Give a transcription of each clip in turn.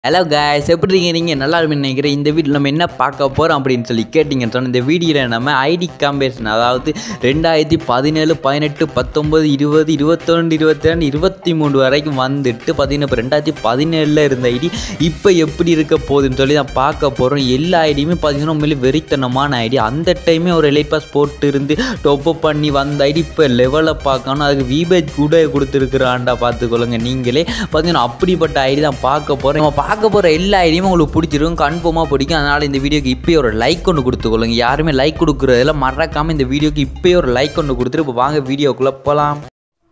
hello guys எப்படி இருக்கீங்க நீங்கள் நல்லா இருப்பீங்கன்னு நினைக்கிறேன் இந்த வீட்டில் நம்ம என்ன பார்க்க போகிறோம் அப்படின்னு சொல்லி கேட்டிங்கன்னு சொன்னால் இந்த வீடியோவில் நம்ம ஐடி காம்பேஷன் அதாவது ரெண்டாயிரத்தி பதினேழு பதினெட்டு பத்தொம்பது இருபது இருபத்தொன்று இருபத்தி ரெண்டு இருபத்தி மூணு வரைக்கும் வந்துட்டு பார்த்தீங்கன்னா இப்போ ரெண்டாயிரத்தி பதினேழில் இருந்த ஐடி இப்போ எப்படி இருக்க போகுதுன்னு சொல்லி தான் பார்க்க போகிறோம் எல்லா ஐடியுமே பார்த்தீங்கன்னா உண்மையிலே வெறித்தனமான ஐடி அந்த டைமே ஒரு எலைட் பாஸ் போட்டு இருந்து டொப்பப் பண்ணி வந்த ஐடி இப்போ லெவலில் பார்க்கணும் அதுக்கு விபேஜ் கூட கொடுத்துருக்குறாண்டா பார்த்துக்கொள்ளுங்க நீங்களே பார்த்தீங்கன்னா அப்படிப்பட்ட ஐடி தான் பார்க்க போகிறோம் நம்ம பார்க்க போகிற எல்லா ஐடியும் உங்களுக்கு பிடிச்சிருக்கும் கன்ஃபார்மாக பிடிக்கும் அதனால் இந்த வீடியோக்கு இப்போயே ஒரு லைக் ஒன்று கொடுத்துக்கொள்ளுங்க யாருமே லைக் கொடுக்குறதில்ல மறக்காமல் இந்த வீடியோக்கு இப்போயே ஒரு லைக் ஒன்று கொடுத்துட்டு இப்போ வாங்க வீடியோக்குள்ளே போகலாம்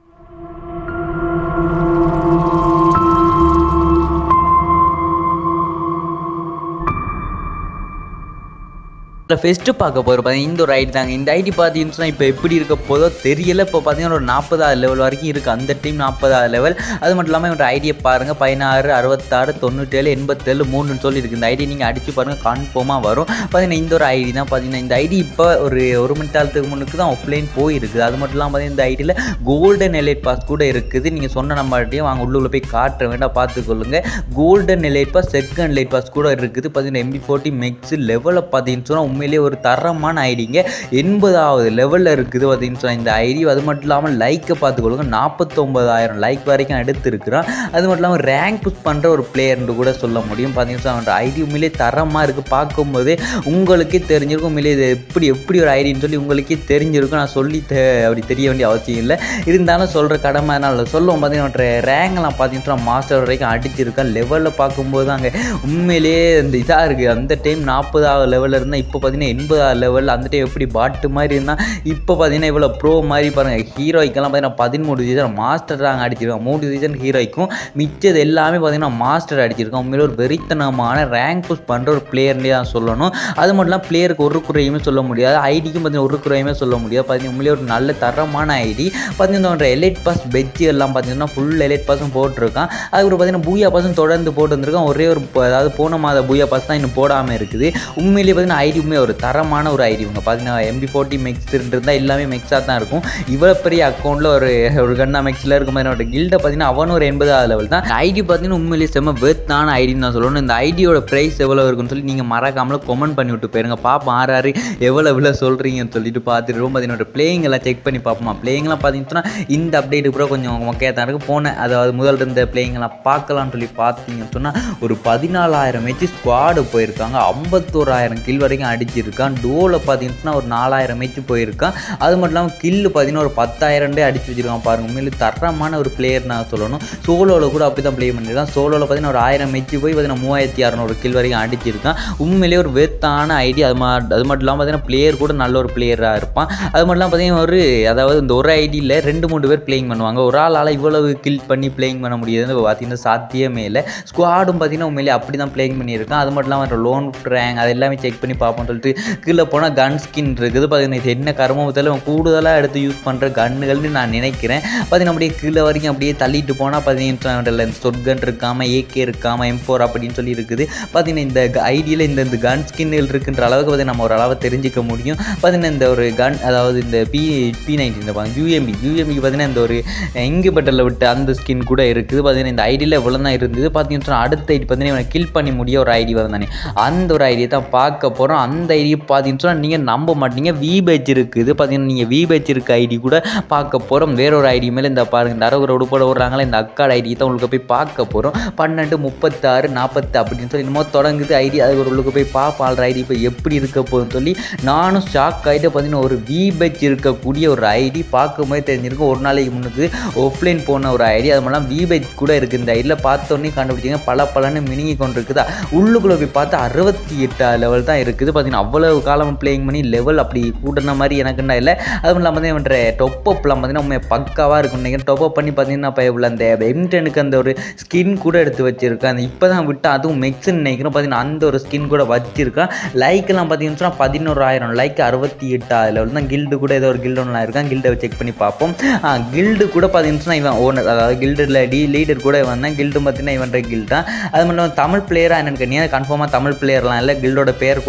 இதில் ஃபெஸ்ட்டு பார்க்க போகிற பார்த்தீங்கன்னா இந்த ஒரு ஐடி தாங்க இந்த ஐடி பார்த்தீங்கன்னா இப்போ எப்படி இருக்க போதோ தெரியல இப்போ பார்த்தீங்கன்னா ஒரு நாற்பதாவது லெவல் வரைக்கும் இருக்குது அந்த டைம் நாற்பதாவது லெவல் அது மட்டும் இல்லாமல் இவங்க ஐடியை பாருங்கள் பதினாறு அறுபத்தாறு தொண்ணூற்றேழு எண்பத்தேழு மூணுன்னு சொல்லி இருக்குது இந்த ஐடி நீங்கள் அடித்து பாருங்கள் கன்ஃபார்மாக வரும் பார்த்தீங்கன்னா இந்த ஒரு ஐடி தான் பார்த்தீங்கன்னா இந்த ஐடி இப்போ ஒரு ஒரு மணி நேரத்துக்கு முன்னுக்கு தான் ஆஃப்லைன் போயிருக்குது அது மட்டும் இல்லாமல் பார்த்தீங்கன்னா இந்த ஐடியில் கோல்டன் எலைட் பாஸ் கூட இருக்குது நீங்கள் சொன்ன நம்பர்ட்டையும் வாங்க உள்ளுக்குள்ள போய் காட்டுற வேண்டாம் பார்த்துக்கொள்ளுங்க golden elite pass second light pass கூட இருக்குது பார்த்தீங்கன்னா எம்பி ஃபோர்ட்டி மெக்ஸ் லெவலில் பார்த்தீங்கன்னு சொன்னால் உண்மையிலேயே ஒரு தரமான ஐடிங்க எண்பதாவது லெவலில் இருக்குது பார்த்தீங்கன்னு சொன்னால் இந்த ஐடி அது மட்டும் இல்லாமல் லைக்கை பார்த்துக்கொள்ளுங்க நாற்பத்தொம்பதாயிரம் லைக் வரைக்கும் எடுத்துருக்குறான் அது மட்டும் இல்லாமல் ரேங்க் புஷ் பண்ணுற ஒரு பிளேயர்னு கூட சொல்ல முடியும் பார்த்தீங்கன்னா அவனோட ஐடி உண்மையிலே தரமாக இருக்குது பார்க்கும்போதே உங்களுக்கே தெரிஞ்சிருக்கும் உண்மையிலே இது எப்படி எப்படி ஒரு ஐடின்னு சொல்லி உங்களுக்கே தெரிஞ்சிருக்கும் நான் சொல்லி தெ அப்படி தெரிய வேண்டிய அவசியம் இல்லை இருந்தாலும் சொல்கிற கடமை அதனால சொல்லுவோம் பார்த்தீங்கன்னா ரேங்க்லாம் பார்த்தீங்கன்னா மாஸ்டர் வரைக்கும் அடிச்சிருக்கேன் லெவலில் பார்க்கும்போது அங்கே உண்மையிலேயே இந்த இதாக இருக்குது அந்த டைம் நாற்பதாவது லெவலில் இருந்தால் இப்போ பார்த்தீங்கன்னா எண்பதாவது லெவலில் அந்த டைம் எப்படி பாட்டு மாதிரி இருந்தால் இப்போ பார்த்தீங்கன்னா இவ்வளோ ப்ரோ மாதிரி பாருங்கள் ஹீரோய்க்கெல்லாம் பார்த்தீங்கன்னா பதிமூணு சீசன் மாஸ்டர் தாங்க அடிச்சிருக்காங்க மூணு சீசன் ஹீரோய்க்கும் மிச்சது எல்லாமே பார்த்தீங்கன்னா மாஸ்டர் அடிச்சிருக்கான் உண்மையிலே ஒரு வெறித்தனமான ரேங்க் புஷ் பண்ணுற ஒரு பிளேயர்னே தான் சொல்லணும் அது மட்டும் இல்லாமல் பிளேயருக்கு ஒரு குறையுமே சொல்ல முடியாது ஐடிக்கும் பார்த்தீங்கன்னா ஒரு குறையுமே சொல்ல முடியாது பார்த்தீங்கன்னா உண்மையிலே ஒரு நல்ல தரமான ஐடி பார்த்தீங்கன்னா எலைட் பாஸ் பெஜ்ஜி எல்லாம் பார்த்தீங்கன்னா ஃபுல் எலைட் பாஸும் போட்டிருக்கான் அதுக்கப்புறம் பார்த்தீங்கன்னா பூயா பாஸும் தொடர்ந்து போட்டு வந்திருக்கான் ஒரே ஒரு ப- அதாவது போன மாத பூயா பாஸ் தான் இன்னும் போடாமல் இருக்குது உண்மையிலேயே பார்த்தீங்கன்னா ஐடி உண்மையாக ஒரு தரமான ஒரு ஐடி இவங்க பார்த்தீங்கன்னா எம்பி ஃபோர்ட்டி மெக்ஸ் இருந்தால் எல்லாமே மெக்ஸாக தான் இருக்கும் இவ்வளோ பெரிய அக்கௌண்ட்டில் ஒரு ஒரு கண்ணா மெக்ஸில் இருக்கும் மாதிரி கில்டை பார்த்தீங்கன்னா அவனும் ஒரு எண்பதாவது லெவல் தான் ஐடி பார்த்தீங்கன்னா உண்மையிலேயே செம்ம வெர்த்தான ஐடின்னு தான் சொல்லணும் இந்த ஐடியோட ப்ரைஸ் எவ்வளோ இருக்குன்னு சொல்லி நீங்கள் மறக்காமல் கமெண்ட் பண்ணி விட்டு போயிருங்க பார்ப்போம் ஆறு ஆறு எவ்வளோ எவ்வளோ சொல்கிறீங்கன்னு சொல்லிட்டு பார்த்துட்டு ரொம்ப பார்த்தீங்கன்னா பிளேயிங் எல்லாம் செக் பண்ணி பார்ப்போமா பிளேயிங்லாம் பார்த்தீங்கன்னா இந்த அப்டேட்டு கூட கொஞ்சம் மொக்கையாக தான் இருக்குது போனேன் அதாவது முதல்ல இருந்த பிளேயிங் எல்லாம் பார்க்கலாம்னு சொல்லி பார்த்தீங்கன்னு சொன்னால் ஒரு பதினாலாயிரம் மேட்ச் ஸ்குவாடு போயிருக்காங்க ஐம்பத்தோராயிரம் கில் வரைக்கும் அடிச்சிருக்கான் டோவில் பார்த்தீங்கன்னா ஒரு நாலாயிரம் மேட்ச் போயிருக்கான் அது மட்டும் இல்லாமல் கில்லு பார்த்தீங்கன்னா ஒரு பத்தாயிரண்டே அடிச்சு வச்சிருக்கான் பாருங்க உண்மையிலே தரமான ஒரு பிளேயர் நான் சொல்லணும் சோலோவில் கூட அப்படி தான் ப்ளே பண்ணியிருக்கான் சோலோவில் பார்த்தீங்கன்னா ஒரு ஆயிரம் மேட்ச் போய் பார்த்தீங்கன்னா மூவாயிரத்தி அறநூறு கில் வரைக்கும் அடிச்சிருக்கான் உண்மையிலேயே ஒரு வெத்தான ஐடி அது மா அது மட்டும் இல்லாமல் பார்த்தீங்கன்னா பிளேயர் கூட நல்ல ஒரு பிளேயராக இருப்பான் அது மட்டும் இல்லாமல் பார்த்தீங்கன்னா ஒரு அதாவது இந்த ஒரு ஐடியில் ரெண்டு மூணு பேர் பிளேயிங் பண்ணுவாங்க ஒரு ஆளால் இவ்வளவு கில் பண்ணி பிளேயிங் பண்ண முடியாதுன்னு பார்த்தீங்கன்னா சாத்தியமே இல்லை ஸ்குவாடும் பார்த்தீங்கன்னா உண்மையிலே அப்படி தான் பிளேயிங் பண்ணியிருக்கான் அது மட்டும் இல்லாமல் லோன் ரேங்க் அது எல்லாமே செக் பண்ணி பார்ப்போம்னு சொல்லிட்டு கீழே போனால் கன் ஸ்கின் இருக்குது பார்த்தீங்கன்னா இது என்ன கர்மத்தில் கூடுதலாக எடுத்து யூஸ் பண்ணுற கன்னுகள்னு நான் நினைக்கிறேன் பார்த்தீங்கன்னா அப்படியே கீழே வரைக்கும் அப்படியே தள்ளிட்டு போனால் பார்த்தீங்கன்னா சொற்கன் இருக்காமல் ஏகே இருக்காமல் எம் ஃபோர் அப்படின்னு சொல்லி இருக்குது பார்த்தீங்கன்னா இந்த ஐடியில் இந்த இந்த கன் ஸ்கின்கள் இருக்குன்ற அளவுக்கு பார்த்தீங்கன்னா நம்ம ஒரு அளவை தெரிஞ்சிக்க முடியும் பார்த்தீங்கன்னா இந்த ஒரு கன் அதாவது இந்த பி பி நைன்டீன் யூஎம்பி யூஎம்பிக்கு பார்த்தீங்கன்னா இந்த ஒரு இங்கு பட்டலில் விட்டு அந்த ஸ்கின் கூட இருக்குது பார்த்தீங்கன்னா இந்த ஐடியில் இவ்வளோ தான் இருந்தது பார்த்தீங்கன்னா அடுத்த ஐடி பார்த்தீங்கன்னா இவனை கில் பண்ணி முடிய ஒரு ஐடி வந்தானே அந்த ஒரு ஐடியை தான் பார்க்க போகிறோம் அந்த ஐடியை பார்த்தீங்கன்னு சொன்னால் நீங்கள் நம்ப மாட்டீங்க வி பேட்ச் இருக்குது பார்த்தீங்கன்னா நீங்கள் வி பேட்ச் இருக்க ஐடி கூட பார்க்க போகிறோம் வேற ஒரு ஐடி மேலே இந்த பாருங்க இந்த அரவு உடுப்பட விடுறாங்களே இந்த அக்காட ஐடி தான் உங்களுக்கு போய் பார்க்க போகிறோம் பன்னெண்டு முப்பத்தாறு நாற்பத்து அப்படின்னு சொல்லி என்னமோ தொடங்குது ஐடி அது ஒரு உள்ளுக்கு போய் பார்ப்போம் ஆள்ற ஐடி இப்போ எப்படி இருக்க போகுதுன்னு சொல்லி நானும் ஷாக் ஆகிட்டு பார்த்தீங்கன்னா ஒரு வி பேட்ச் இருக்கக்கூடிய ஒரு ஐடி பார்க்கும்போது தெரிஞ்சிருக்கும் ஒரு நாளைக்கு முன்னுக்கு ஆஃப்லைன் போன ஒரு ஐடி அது மட்டும் வி பேட்ச் கூட இருக்குது இந்த ஐடியில் பார்த்தோன்னே கண்டுபிடிச்சிங்க பல பலன்னு மினிங்கி கொண்டு இருக்குதா உள்ளுக்குள்ளே போய் பார்த்தா அறுபத்தி எட்டு லெவல் தான் இருக்குது பார்த்தீங்கன்னா அவ்வளவு காலம் பிளேயிங் பண்ணி லெவல் அப்படி கூட்டின மாதிரி எனக்குன்னா இல்லை அதுவும் இல்லாமல் வந்து இவன்ற டொப்பப்லாம் பார்த்தீங்கன்னா உண்மை பக்காவாக இருக்கும் நீங்கள் டொப்பப் பண்ணி பார்த்தீங்கன்னா இப்போ இவ்வளோ அந்த எம்டனுக்கு அந்த ஒரு ஸ்கின் கூட எடுத்து வச்சிருக்கேன் அந்த இப்போ தான் விட்டு அதுவும் மெக்ஸ்ன்னு நினைக்கிறோம் பார்த்தீங்கன்னா அந்த ஒரு ஸ்கின் கூட வச்சிருக்கான் லைக்கெல்லாம் பார்த்தீங்கன்னு சொன்னால் பதினோராயிரம் லைக் அறுபத்தி எட்டாவது லெவல் தான் கில்டு கூட ஏதோ ஒரு கில்டு ஒன்று இருக்கான் கில்டை செக் பண்ணி பார்ப்போம் கில்டு கூட பார்த்தீங்கன்னு சொன்னால் இவன் ஓனர் அதாவது கில்டில் டி லீடர் கூட இவன் தான் கில்டு பார்த்தீங்கன்னா இவன்ற கில் தான் அது மட்டும் இல்லாமல் தமிழ் பிளேயராக என்னன்னு கேட்டீங்கன்னா கன்ஃபார்மாக தமிழ் பிளேயர்லாம் இல்லை கில்டோட பேர் கூட என்னமோ காய்ச்சா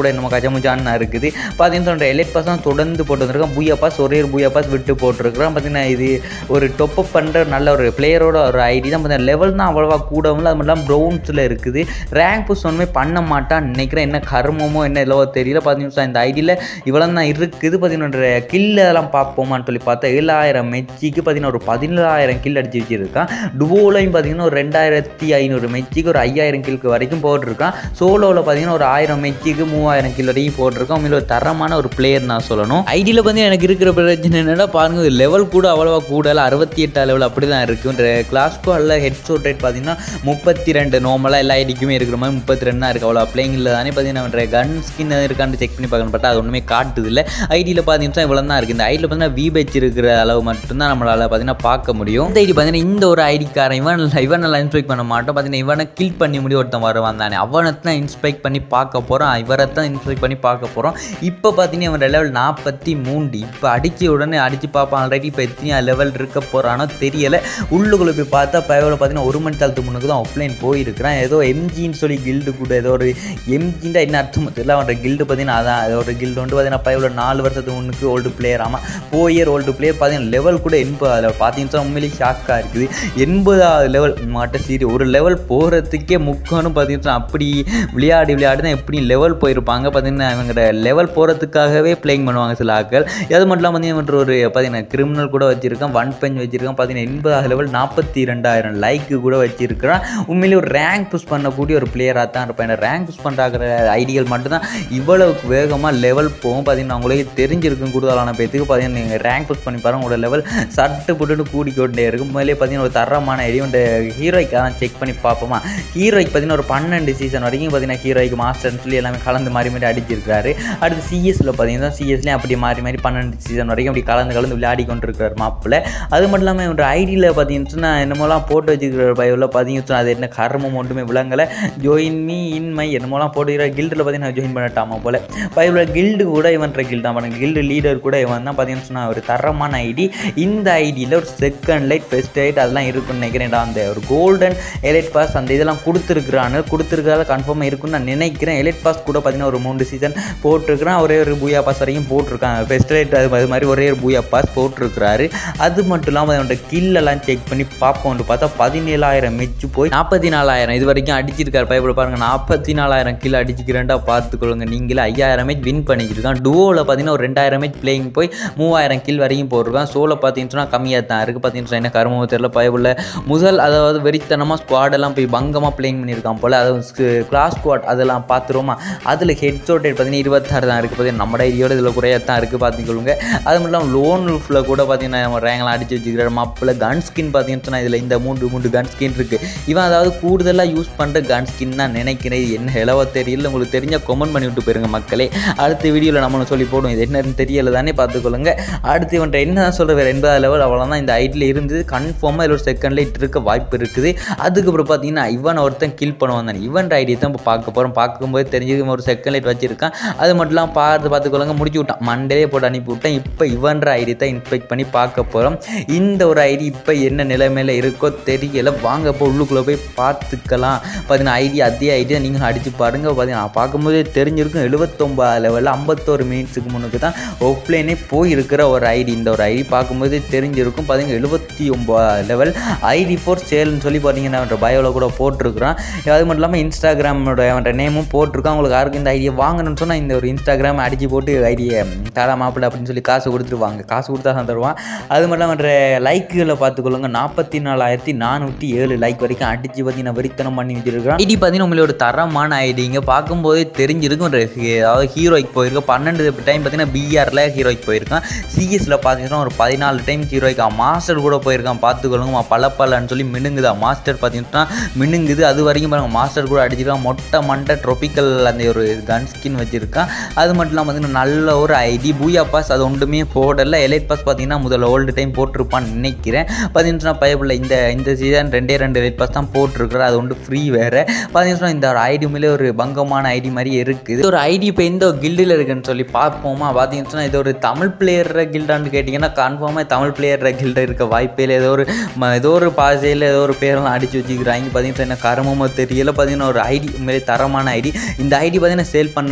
டெமுஜான் இருக்குது பார்த்தீங்கன்னா எலைட் பாஸ் தான் தொடர்ந்து போட்டு வந்திருக்கான் பூயா பாஸ் ஒரே ஒரு பூயா பாஸ் விட்டு போட்டிருக்கிறான் பார்த்தீங்கன்னா இது ஒரு டொப்பப் பண்ணுற நல்ல ஒரு பிளேயரோட ஒரு ஐடி தான் பார்த்தீங்கன்னா லெவல் தான் அவ்வளோவா கூடவும் இல்லை அது மட்டும் இல்லாமல் ப்ரௌன்ஸில் இருக்குது ரேங்க் புஷ் ஒன்றுமே பண்ண மாட்டான்னு நினைக்கிறேன் என்ன கர்மமோ என்ன இல்லவோ தெரியல பார்த்தீங்கன்னா இந்த ஐடியில் இவ்வளோ தான் இருக்குது பார்த்தீங்கன்னா கில் அதெல்லாம் பார்ப்போமான்னு சொல்லி பார்த்தா ஏழாயிரம் மெச்சிக்கு பார்த்தீங்கன்னா ஒரு பதினேழாயிரம் கில் அடிச்சு வச்சிருக்கான் டுவோலையும் பார்த்தீங்கன்னா ஒரு ரெண்டாயிரத்தி ஐநூறு மெச்சிக்கு ஒரு ஐயாயிரம் கில்க்கு வரைக்கும் போட்டிருக்கான் சோலோவில் பார்த்தீங்கன்னா ஒரு ஆயிரம் மெச்சிக்கு மூவாயிரம் கில் வரைக்கும் போட்டிருக்கான் உண்மையில ஒரு தரமான ஒரு பிளேயர் நான் சொல்லணும் ஐடியில் வந்து எனக்கு இருக்கிற பிரச்சனை என்னன்னா பாருங்க லெவல் கூட அவ்வளோவா கூடல அறுபத்தி எட்டாம் லெவல் அப்படி தான் இருக்குது கிளாஸ்க்கோ அல்ல ஹெட் ஷோட் ரேட் பார்த்தீங்கன்னா முப்பத்தி ரெண்டு நார்மலாக எல்லா ஐடிக்குமே இருக்கிற மாதிரி முப்பத்தி ரெண்டு தான் இருக்குது அவ்வளோ பிளேயிங்கில் தானே பார்த்தீங்கன்னா கன் ஸ்கின் இருக்கான்னு செக் பண்ணி பார்க்கணும் பட் அது ஒன்றுமே காட்டுது இல்லை ஐடியில் பார்த்தீங்கன்னா இவ்வளோ தான் இருக்குது இந்த ஐடியில் பார்த்தீங்கன்னா விபெச் இருக்கிற அளவு மட்டும்தான் நம்மளால் பார்த்தீங்கன்னா பார்க்க முடியும் இந்த ஐடி பார்த்தீங்கன்னா இந்த ஒரு ஐடிக்காரன் இவன் இவன் நல்லா இன்ஸ்பெக்ட் பண்ண மாட்டோம் பார்த்தீங்கன்னா இவனை கில் பண்ணி முடியும் ஒருத்தன் வருவான் தானே அவனை தான் இன்ஸ்பெக்ட் பண்ணி பார்க்க போகிறோம் இவரை தான் இன்ஸ்பெக்ட் பண்ணி பார்க்க போகிறோம் இப்போ பார்த்தீங்கன்னா இவன் லெவல் நாற்பத்தி மூன்று இப்போ அடித்த உடனே அடித்து பார்ப்பான் ஆல்ரெடி இப்போ எத்தனை லெவல் இருக்க போகிறானோ தெரியலை உள்ளுக்குள்ளே போய் பார்த்தா பயவில் பார்த்தீங்கன்னா ஒரு மணி காலத்துக்கு முன்னுக்கு தான் ஆஃப்லைன் போயிருக்கிறான் ஏதோ எம்ஜின்னு சொல்லி கில்டு கூட ஏதோ ஒரு எம்ஜின்டா என்ன அர்த்தம் தெரியல அவனோட கில்டு பார்த்தீங்கன்னா அதான் அதோட கில்டு வந்து பார்த்தீங்கன்னா பயவில் நாலு வருஷத்துக்கு முன்னுக்கு ஓல்டு பிளேயர் ஆமாம் ஃபோர் இயர் ஓல்டு பிளேயர் பார்த்தீங்கன்னா லெவல் கூட எண்பது அதில் பார்த்தீங்கன்னா உண்மையிலேயே ஷாக்காக இருக்குது எண்பதாவது லெவல் மாட்ட சீரி ஒரு லெவல் போகிறதுக்கே முக்கணும் பார்த்தீங்கன்னா அப்படி விளையாடி விளையாடி தான் எப்படி லெவல் போயிருப்பாங்க பார்த்தீங்கன்னா இவங்க லெவல் போகிறதுக்காகவே பிளேயிங் பண்ணுவாங்க சில ஆட்கள் அது மட்டும் இல்லாமல் பார்த்தீங்கன்னா ஒரு பார்த்தீங்கன்னா கிரிமினல் கூட வச்சிருக்கான் ஒன் பெஞ்ச் வச்சிருக்கான் பார்த்தீங்கன்னா எண்பதாவது லெவல் நாற்பத்தி ரெண்டாயிரம் லைக்கு கூட வச்சிருக்கிறான் உண்மையிலேயே ஒரு ரேங்க் புஷ் பண்ணக்கூடிய ஒரு பிளேயராக தான் இருப்பேன் ரேங்க் புஷ் பண்ணுறாங்கிற ஐடியல் மட்டும்தான் இவ்வளவு வேகமாக லெவல் போகும் பார்த்தீங்கன்னா உங்களுக்கு தெரிஞ்சிருக்கும் கூடுதலான பேத்துக்கு பார்த்தீங்கன்னா நீங்கள் ரேங்க் புஷ் பண்ணி பாருங்க உங்களோட லெவல் சட்டு புட்டுன்னு கூடிக்கொண்டே இருக்கும் முதலே பார்த்தீங்கன்னா ஒரு தரமான ஐடியா இந்த ஹீரோய்க்காக செக் பண்ணி பார்ப்போமா ஹீரோய்க்கு பார்த்தீங்கன்னா ஒரு பன்னெண்டு சீசன் வரைக்கும் பார்த்தீங்கன்னா ஹீரோய்க்கு மாஸ்டர்னு சொல்லி எல்லாமே கலந்து மாறி மாறி அடிச்சிருக்காரு அடுத்து சிஎஸ்ல பார்த்தீங்கன்னா சிஎஸ்லேயும் அப்படி மாறி மாறி பன்னெண்டு சீசன் வரைக்கும் அப்படி கலந்து கலந்து விளையாடி கொண்டிருக்கிறார் மாப்பில் அது மட்டும் இல்லாமல் இவரோட ஐடியில் பார்த்தீங்கன்னா என்னமோலாம் போட்டு வச்சுக்கிற பயோவில் பார்த்தீங்கன்னா அது என்ன கர்மம் ஒன்றுமே விளங்கலை ஜோயின் மீ இன் மை என்னமோலாம் போட்டுக்கிற கில்டில் பார்த்தீங்கன்னா ஜாயின் பண்ணட்டாமா போல் பயோவில் கில்டு கூட இவன்ற கில்டு தான் பாருங்க கில்டு லீடர் கூட இவன் தான் பார்த்தீங்கன்னா ஒரு தரமான ஐடி இந்த ஐடியில் ஒரு செகண்ட் லைட் ஃபெஸ்ட் லைட் அதெல்லாம் இருக்குன்னு நினைக்கிறேன்டா அந்த ஒரு கோல்டன் எலைட் பாஸ் அந்த இதெல்லாம் கொடுத்துருக்குறான்னு கொடுத்துருக்காத கன்ஃபார்மாக இருக்குன்னு நான் நினைக்கிறேன் எலைட் பாஸ் கூட பார்த்தீங்கன்னா ஒரு மூணு சீசன் போட்டிருக்கிறான் ஒரே ஒரு பூயா பாஸ் வரைக்கும் போட்டிருக்காங்க ஃபெஸ்ட் லைட் அது அது மாதிரி ஒரே ஒரு பூயா பாஸ் போட்டிருக்கிறாரு அது மட்டும் இல்லாமல் அவனோட கில்லெல்லாம் செக் பண்ணி பார்ப்போம்னு பார்த்தா பதினேழாயிரம் மெச்சு போய் நாற்பத்தி நாலாயிரம் இது வரைக்கும் அடிச்சிருக்காரு பயப்பட பாருங்க நாற்பத்தி நாலாயிரம் கில் அடிச்சுக்கிறேன்டா பார்த்துக்கொள்ளுங்க நீங்களே ஐயாயிரம் மேட்ச் வின் பண்ணிக்கிருக்கான் டுவோவில் பார்த்தீங்கன்னா ஒரு ரெண்டாயிரம் மேட்ச் பிளேயிங் போய் மூவாயிரம் கில் வரைக்கும் போட்டிருக்கான் சோலை பார்த்தீங்கன்னா கம்மியாக தான் இருக்குது பார்த்தீங்கன்னா என்ன கருமோ தெரியல பயப்புள்ள முதல் அதாவது வெறித்தனமாக ஸ்குவாடெல்லாம் போய் பங்கமாக பிளேயிங் பண்ணியிருக்கான் போல் அதாவது கிளாஸ் ஸ்குவாட் அதெல்லாம் பார்த்துருவோமா அதில் ஹெட் ஷோட் பார்த்தீங்கன்னா இருபத்தாறு தான் இருக்குது பார்த்தீங்கன்னா நம்ம ஐடியோட இதில் குறையாக தான் இருக்குது பார்த்துக்கொள்ளுங்க அது மட்டும் இல்லாமல் லோன் ரூஃபில் கூட பார்த்தீங்கன்னா நம்ம ரேங்கெலாம் அடிச்சு வச்சுக்கிறார் மாப்பிள்ள கன் ஸ்கின் பார்த்தீங்கன்னா இதில் இந்த மூன்று மூன்று கன் ஸ்கின் இருக்குது இவன் அதாவது கூடுதலாக யூஸ் பண்ணுற கன் ஸ்கின் நான் நினைக்கிறேன் இது என்ன ஹெலவோ தெரியல உங்களுக்கு தெரிஞ்ச கமெண்ட் பண்ணி விட்டு போயிருங்க மக்களே அடுத்த வீடியோவில் நம்மளும் சொல்லி போடுவோம் இது என்னன்னு தெரியல தானே பார்த்துக்கொள்ளுங்க அடுத்து இவன்ட்ட என்ன தான் சொல்கிற வேறு எண்பதாவது லெவல் அவ்வளோதான் இந்த ஐடியில் இருந்தது கன்ஃபார்மாக இதில் ஒரு செகண்ட் லைட் இருக்க வாய்ப்பு இருக்குது அதுக்கப்புறம் பார்த்தீங்கன்னா இவன் ஒருத்தன் கில் பண்ணுவான் தானே இவன் ஐடியை தான் இப்போ பார்க்க போகிறோம் பார்க்கும்போது தெரிஞ்சது இவன் ஒரு செகண்ட் லைட் வச்சிருக்கான் அது மட்டும் இல்லாமல் பார்த்து பார்த்துக்கொள்ளுங்க முடிச்சு விட்டான் மண்டே போட்டு அனுப்பி விட்டேன் இப்போ இவன்ற ஐடி தான் இன்ஸ்பெக்ட் பண்ணி பார்க்க போகிறோம் இந்த ஒரு ஐடி இப்போ என்ன நிலைமையில் இருக்கோ தெரியல வாங்க இப்போ உள்ளுக்குள்ளே போய் பார்த்துக்கலாம் பார்த்தீங்கன்னா ஐடி அதே ஐடி தான் நீங்களும் அடித்து பாருங்கள் பார்த்தீங்கன்னா பார்க்கும்போதே தெரிஞ்சிருக்கும் எழுபத்தொம்பது லெவலில் ஐம்பத்தோரு மினிட்ஸுக்கு முன்னுக்கு தான் ஆஃப்லைனே போயிருக்கிற ஒரு ஐடி இந்த ஒரு ஐடி பார்க்கும்போதே தெரிஞ்சிருக்கும் பார்த்தீங்கன்னா எழுபத்தி ஒம்பது லெவல் ஐடி ஃபோர் சேல்னு சொல்லி பார்த்தீங்கன்னா அவன் பயோவில் கூட போட்டிருக்கிறான் அது மட்டும் இல்லாமல் இன்ஸ்டாகிராமோட அவன் நேமும் போட்டிருக்கான் உங்களுக்கு யாருக்கு இந்த ஐடியை வாங்கணும்னு சொன்னால் இந்த ஒரு இன்ஸ்டாகிராம் அடிச்சு போட்டு ஐடியை தாரா மாப்பிள்ள அப்படின்னு சொல்லி காசு கொடுத்துருவாங்க காசு கொடுத்தா தான் தருவான் அது மட்டும் இல்லாமல் லைக்குகளை பார்த்துக்கொள்ளுங்க நாற்பத்தி நாலாயிரத்தி நானூற்றி ஏழு லைக் வரைக்கும் அடித்து பார்த்தீங்கன்னா வெறித்தனம் பண்ணி வச்சிருக்கான் ஐடி பார்த்தீங்கன்னா உங்களோட தரமான ஐடிங்க பார்க்கும்போதே தெரிஞ்சிருக்கும் ஒரு ஹீ- அதாவது ஹீரோய்க்கு போயிருக்கோம் பன்னெண்டு டைம் பார்த்தீங்கன்னா பிஆரில் ஹீரோய்க்கு போயிருக்கான் சிஎஸ்ல பார்த்தீங்கன்னா ஒரு பதினாலு டைம் ஹீரோய்க்கு மாஸ்டர் கூட போயிருக்கான் பார்த்துக்கொள்ளுங்க பல பலன்னு சொல்லி மினுங்குதா மாஸ்டர் பார்த்தீங்கன்னா மினுங்குது அது வரைக்கும் பாருங்க மாஸ்டர் கூட அடிச்சிருக்கான் மொட்டை மண்டை ட்ரொபிக்கல் அந்த ஒரு கன் ஸ்கின் வச்சிருக்கான் அது மட்டும் இல்லாமல் பார்த்தீங்கன்னா நல்ல ஒரு ஐடி பூயா பாஸ் அது ஒன்றுமே போடல எலைட் பாஸ் பார்த்தீங்கன்னா முதல்ல ஓல்டு டைம் போட்டிருப்பான்னு நினைக்கிறேன் பார்த்தீங்கன்னா பயப்பில்லை இந்த இந்த சீசன் ரெண்டே ரெண்டு எலைட் பாஸ் தான் போட்டிருக்கிறேன் அது ஒன்று ஃப்ரீ வேறு பார்த்தீங்கன்னா இந்த ஒரு ஐடி மேலே ஒரு பங்கமான ஐடி மாதிரி இருக்குது இது ஒரு ஐடி இப்போ எந்த கில்டில் இருக்குன்னு சொல்லி பார்ப்போமா பார்த்தீங்கன்னா இது ஒரு தமிழ் பிளேயர் கில்டான்னு கேட்டிங்கன்னா கன்ஃபார்மாக தமிழ் பிளேயர் கில்ட இருக்க வாய்ப்பே இல்லை ஏதோ ஒரு ம- ஏதோ ஒரு பாசையில் ஏதோ ஒரு பேரெல்லாம் அடிச்சு வச்சுக்கிறாங்க பார்த்தீங்கன்னா என்ன கருமமோ தெரியல பார்த்தீங்கன்னா ஒரு ஐடி உண்மையிலே தரமான ஐடி இந்த ஐடி பார்த்தீங்கன்னா சேல் பண்ணுறேன்னு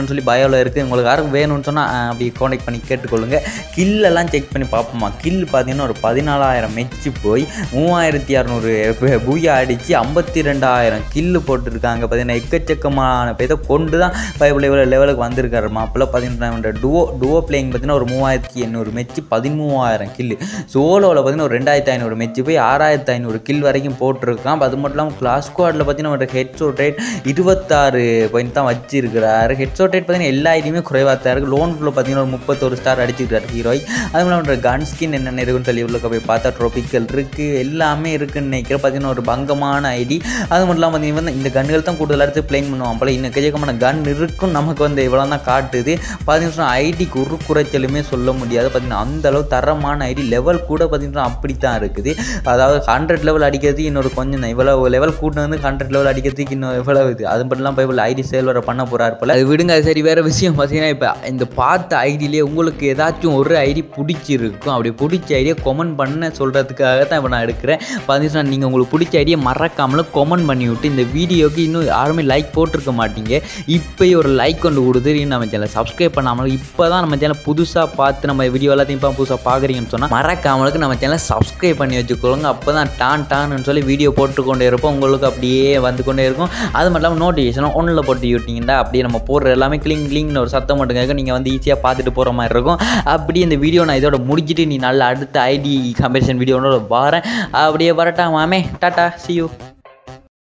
வேணும்னு சொல்லி பயோவில் இருக்குது உங்களுக்கு யாரும் வேணும்னு சொன்னால் அப்படி காண்டாக்ட் பண்ணி கேட்டுக்கொள்ளுங்க கில்லெல்லாம் செக் பண்ணி பார்ப்போமா கில் பார்த்தீங்கன்னா ஒரு பதினாலாயிரம் மெச்சு போய் மூவாயிரத்தி இரநூறு பூயா அடித்து ஐம்பத்தி ரெண்டாயிரம் கில்லு போட்டிருக்காங்க பார்த்தீங்கன்னா எக்கச்சக்கமான பேரை கொண்டு தான் பைபிள் இவ்வளோ லெவலுக்கு வந்திருக்காரு மாப்பிள்ள பதினெட்டாயிரம் டுவோ டுவோ பிளேயிங் பார்த்தீங்கன்னா ஒரு மூவாயிரத்தி எண்ணூறு மெச்சு பதிமூவாயிரம் கில்லு சோலோவில் பார்த்தீங்கன்னா ஒரு ரெண்டாயிரத்தி ஐநூறு மெச்சு போய் ஆறாயிரத்தி ஐநூறு கில் வரைக்கும் போட்டிருக்கான் அது மட்டும் இல்லாமல் கிளாஸ் ஸ்குவாடில் பார்த்தீங்கன்னா ஒரு ஹெட் ஷோட் ரேட் இருபத்தாறு பாயிண்ட் தான் வச்சிருக்கிறாரு ஹெட் ஷோட் ரேட் பார்த்தீங்கன்னா எல்லா ஐடியுமே குறைவாக தான் இருக்குது லோன் ஃபுல்ல பார்த்தீங்கன்னா ஒரு முப்பத்தொரு ஸ்டார் அடிச்சிருக்காரு ஹீரோய் அது இல்லாமல் கன் ஸ்கின் என்னென்ன இருக்குன்னு சொல்லி உள்ள போய் பார்த்தா ட்ரோபிக்கல் இருக்குது எல்லாமே இருக்குன்னு நினைக்கிறேன் பார்த்தீங்கன்னா ஒரு பங்கமான ஐடி அது மட்டும் இல்லாமல் பார்த்தீங்கன்னா இந்த கன்கள் தான் கூடுதலாக எடுத்து பிளேன் பண்ணுவான் போல இன்னும் கஜகமான கன் இருக்கும் நமக்கு வந்து இவ்வளோ தான் காட்டுது பார்த்தீங்கன்னா ஐடிக்கு ஒரு குறைச்சலுமே சொல்ல முடியாது பார்த்தீங்கன்னா அந்த அளவு தரமான ஐடி லெவல் கூட பார்த்தீங்கன்னா அப்படி தான் இருக்குது அதாவது ஹண்ட்ரட் லெவல் அடிக்கிறதுக்கு இன்னொரு கொஞ்சம் தான் இவ்வளோ லெவல் கூட்டு வந்து ஹண்ட்ரட் லெவல் அடிக்கிறதுக்கு இன்னும் எவ்வளவு இது அது மட்டும் இல்லாமல் போய் ஐடி சேல் வர பண்ண போகிறாரு போல அது விடுங்க அது சரி வேறு விஷயம் பார்த்தீங்கன்னா இப்போ இந்த பார்த்த ஐடியிலே உங்களுக்கு ஏதாச்சும் ஒரு ஐடி பிடிச்சிருக்கும் அப்படி பிடிச்ச ஐடியா கொமெண்ட் பண்ண சொல்கிறதுக்காக தான் இப்போ நான் எடுக்கிறேன் பார்த்தீங்கன்னா நீங்கள் உங்களுக்கு பிடிச்ச ஐடியா மறக்காமல் கொமெண்ட் பண்ணி விட்டு இந்த வீடியோக்கு இன்னும் யாருமே லைக் போட்டிருக்க மாட்டீங்க இப்போயே ஒரு லைக் கொண்டு கொடுத்து நம்ம சேனலை சப்ஸ்கிரைப் பண்ணாமல் இப்போ தான் நம்ம சேனல் புதுசாக பார்த்து நம்ம வீடியோ எல்லாத்தையும் இப்போ புதுசாக பார்க்குறீங்கன்னு சொன்னால் மறக்காமலுக்கு நம்ம சேனலை சப்ஸ்கிரைப் பண்ணி வச்சுக்கோங்க அப்போ தான் டான் டான்னு சொல்லி வீடியோ போட்டுக்கொண்டே இருப்போம் உங்களுக்கு அப்படியே வந்து கொண்டே இருக்கும் அது மட்டும் இல்லாமல் நோட்டிஃபிகேஷனும் ஒன்றில் போட்டு விட்டிங்கன்னா அப்படியே நம்ம போடுற எல்லாமே கிளிங் கிளிங்னு ஒரு சத்தம் மட்டும் கேட்கும் நீங்கள் வந்து ஈஸியாக பார்த்துட்டு போகிற மாதிரி இருக்கும் அப்படி இந்த வீடியோ நான் இதோட முடிச்சுட்டு நீ நல்ல அடுத்த ஐடி கம்பேரிசன் வீடியோனோட வரேன் அப்படியே வரட்டா மாமே டாட்டா see you